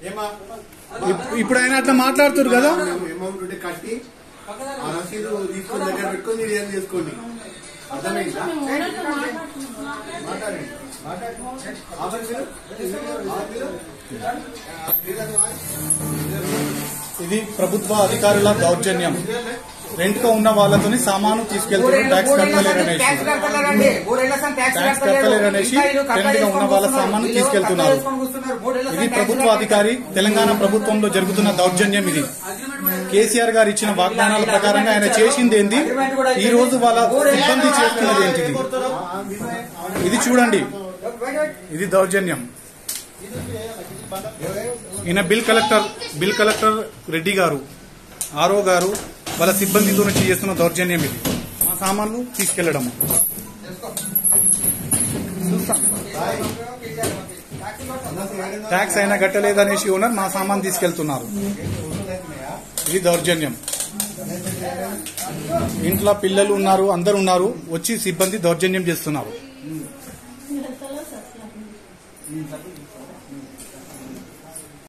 ఏమా ఇప్- ఇప్పుడు ఆయన అట్లా మాట్లాడుతున్నారు కదా అమౌంట్ ఉంటే కట్టి ఆ రసీదు తీసుకొని దగ్గర పెట్టుకొని మీరు ఏం చేసుకోండి అర్థమైందా మాట్లాడండి మాట్లాడండి ఆఫర్ ఇది ప్రభుత్వ అధికారుల దౌర్జన్యం రెంట్ గా ఉన్న వాళ్ళతోని సామాను తీసుకెళ్తున్నారు ట్యాక్స్ కట్టలేరు అనేసి ట్యాక్స్ కట్టలేరు అనేసి రెంట్ గా ఉన్న వాళ్ళ సామాను తీసుకెళ్తున్నారు ఇది ప్రభుత్వ అధికారి తెలంగాణ ప్రభుత్వంలో జరుగుతున్న దౌర్జన్యం ఇది కేసీఆర్ గారు ఇచ్చిన వాగ్దానాల ప్రకారంగా ఆయన చేసింది ఏంది ఈ రోజు వాళ్ళ సిబ్బంది చేస్తున్నది ఏంటిది ఇది చూడండి ఇది దౌర్జన్యం ఈయన bill collector bill collector Reddy garu RO గారు వాళ్ళ సిబ్బందితో నుంచి చేస్తున్న దౌర్జన్యం ఇది మా సామాన్లు తీసుకెళ్లడం ట్యాక్స్ అయినా కట్టలేదనేసి ఓనర్ మా సామాన్ తీసుకెళ్తున్నారు ఇది దౌర్జన్యం ఇంట్లో పిల్లలు ఉన్నారు అందరు ఉన్నారు వచ్చి సిబ్బంది దౌర్జన్యం చేస్తున్నారు